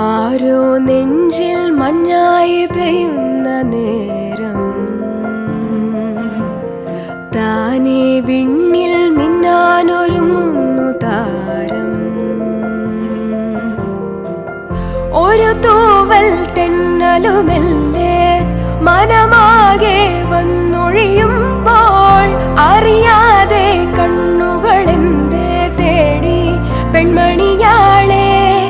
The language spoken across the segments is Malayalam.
ആരോ നെഞ്ചിൽ മഞ്ഞായി പെയ്യുന്ന നേരം താനേ വിണ്ണിൽ മിന്നാനൊരുങ്ങുന്നു താരം ഒരു തൂവൽ തെന്നലുമെല്ലേ മനമാകെ വന്നൊഴിയുമ്പോൾ അറിയാതെ കണ്ണുകൾ എന്തേ തേടി പെൺമണിയാളെ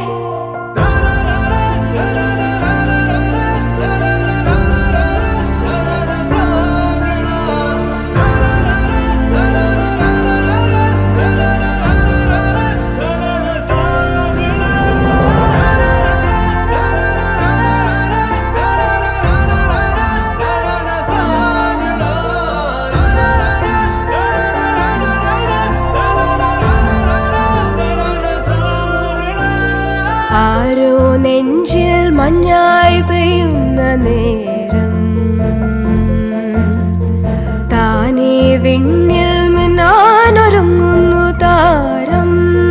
ആരോ നെഞ്ചിൽ മഞ്ഞായി പെയ്യുന്ന നേരം താനേ വിണ്ണിൽ മിന്നാനൊരുങ്ങുന്നു താരം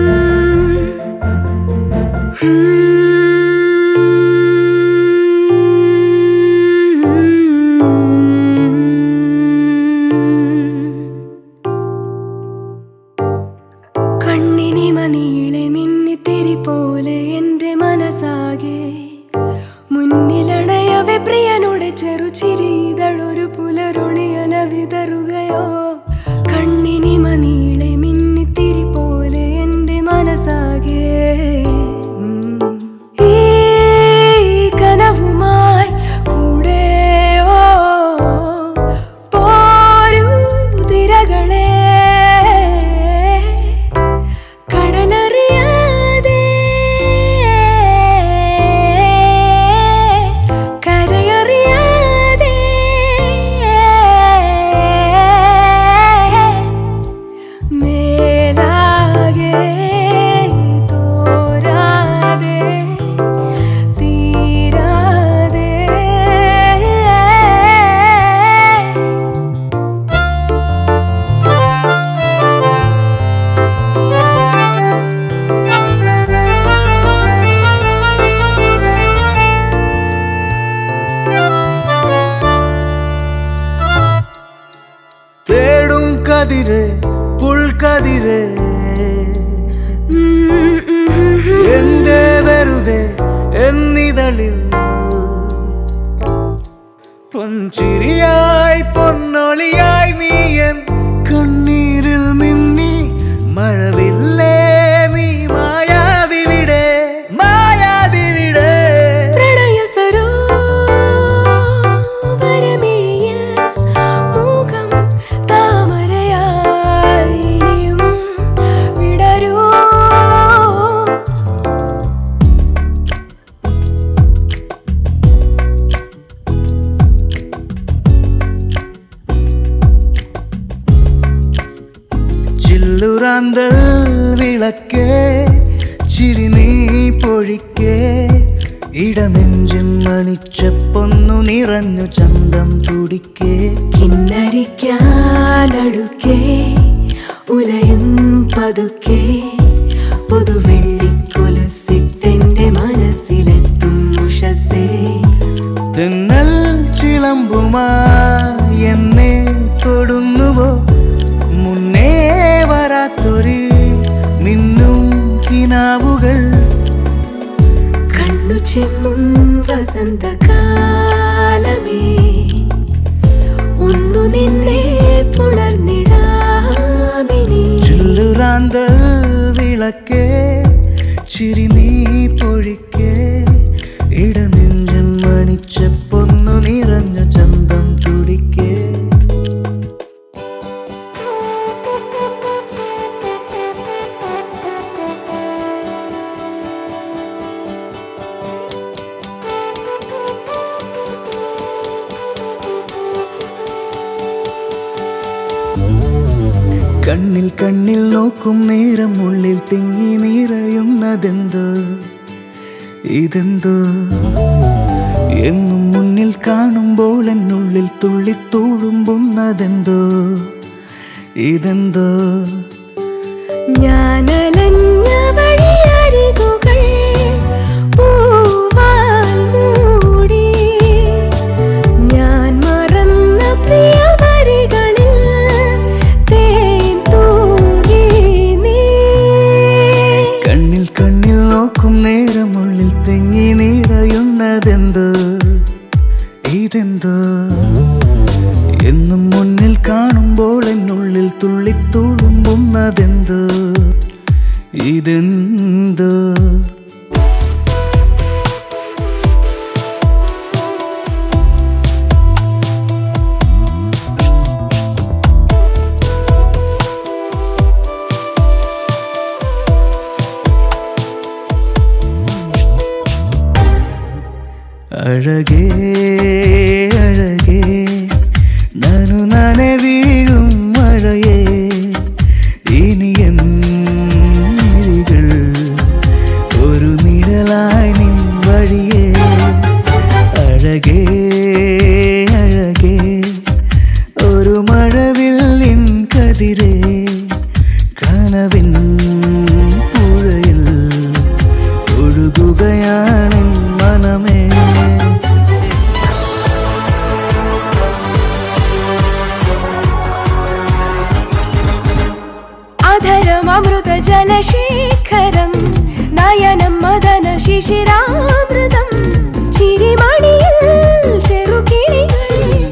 കണ്ണിനി മണിയിലെ മിന്നിത്തിരി പോലെ എന്റെ മനസ്സാകെ മുന്നിലണയവെ പ്രിയനുടെ ചെറുചിരിതളൊരു പുലരൊളിയല വിതറുകയോ കണ്ണിനി മണിയിലെ മിന്നിത്തിരി പോലെ എന്റെ മനസ്സാകെ ഉം. ഈ കനവുമായി കൂടെയോ പോരൂ തിരകളെ കടലറിയാതെ കരയറിയാതെ മേലാകെ തോരാതെ തീരാതെ തേടും കതിര് പുൽക്കതിര് എന്തേ വെറുതെ എന്നിതളിൽ പൊൻചിരിയായി പൊന്നൊളിയായി നീയൻ കണ്ണീരിൽ മിന്നി മഴവില്ലേ നീ മായാതിവിടെ മായാതിവിടെ പ്രണയ സരോവരമിഴിയിൽ മൂകം താമരയായി ഇനിയും വിടരൂ ചില്ലുറാന്തൽ വിളക്കേ ചിരി നീ പൊഴിക്കേ ഇടനെഞ്ചിൻ മണിച്ച പൊന്നു നിറഞ്ഞു ചന്തം തുടിക്കേ കിന്നരിക്കാനടുക്കേ ഉലയും പതുക്കെ പുതുവെള്ളിക്കൊലുസിട്ടെന്റെ മനസ്സിലെത്തും ഉഷസേ തെന്നൽ ചിലമ്പുമായി എന്നെ തൊടുന്നുവോ മുന്നേ വരാത്തൊരു മിന്നും കിനാവുകൾ കണ്ണു ചെമ്മും വസന്തകാലമേ ഒന്നു നിന്നെ പുണർന്നിടാമിനി ചില്ലുറാന്തൽ വിളക്കേ ചിരി നീ പൊഴിക്കേ ഇടനെഞ്ചൻ മണിച്ച പൊന്നു നിറഞ്ഞ ചന്തം തുടിക്കേ കണ്ണിൽ കണ്ണിൽ നോക്കും നേരം ഉള്ളിൽ തിങ്ങി നിറയുന്നതെന്തോ ഇതെന്തോ എന്നും മുന്നിൽ കാണുമ്പോൾ എന്നുള്ളിൽ തുള്ളിത്തൂടുമ്പുന്നതെന്തോ ഇതെന്തോ ഞാനലഞ്ഞ വഴിയരികുകൾ പൂവ വന്നതെന്തോ ഇതെന്തോ എന്നും മുന്നിൽ കാണുമ്പോൾ എന്നുള്ളിൽ തുള്ളിത്തുളുമ്പുന്നതെന്തോ ഇതെന്തോ അഴകേ അഴകേ നനു നനെ വീഴും മഴയേ ഇനി എൻ മിഴികൾ ഒരു നിഴലായി നിൻ വഴിയേ അഴകേ അഴകേ ഒരു മഴവില്ലിൻ കതിരേ കനവിൻ പുഴയിൽ ഒഴുകുകയാണ് മനമേ അധരം അമൃത ജലശേഖരം നയനം മദന ശിശിരാമൃതം ചിരിമണിയിൽ ചെറുകിളികൾ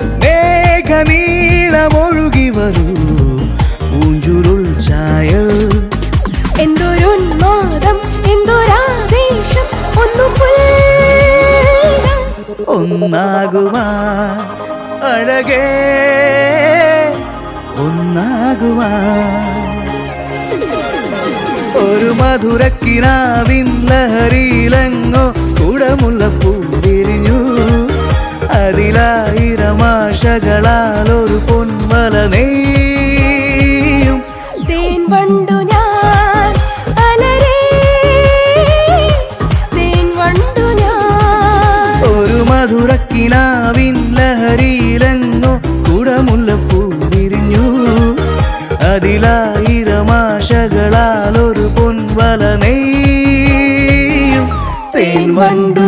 മേഘനീളമൊഴുകി വരൂ പൂഞ്ചുരുൾ ചായൽ എന്തൊരുന്മാദം എന്തൊരാവേശം ഒന്നു പുൽകാൻ ഒന്നാകുവാ അഴകേ ഒന്നാകുവാ ഒരു മധുരക്കിനാവിൻ ലഹരിയിലെങ്ങോ കുടമുല്ലപ്പൂ വിരിഞ്ഞു അതിലായിരമാശകളാൽ ഒരു പൊൻവല നെയ്യും തേൻ വണ്ടു ഞാൻ അലരേ തേൻ വണ്ടു ഞാൻ ഒരു മധുരക്കിനാവിൻ ലഹരിയിലെങ്ങോ കുടമുല്ലപ്പൂ വിരിഞ്ഞു അതിലായിരമാശകളാൽ ഒരു പൊൻവല നെയ്യും തേൻ വണ്ടു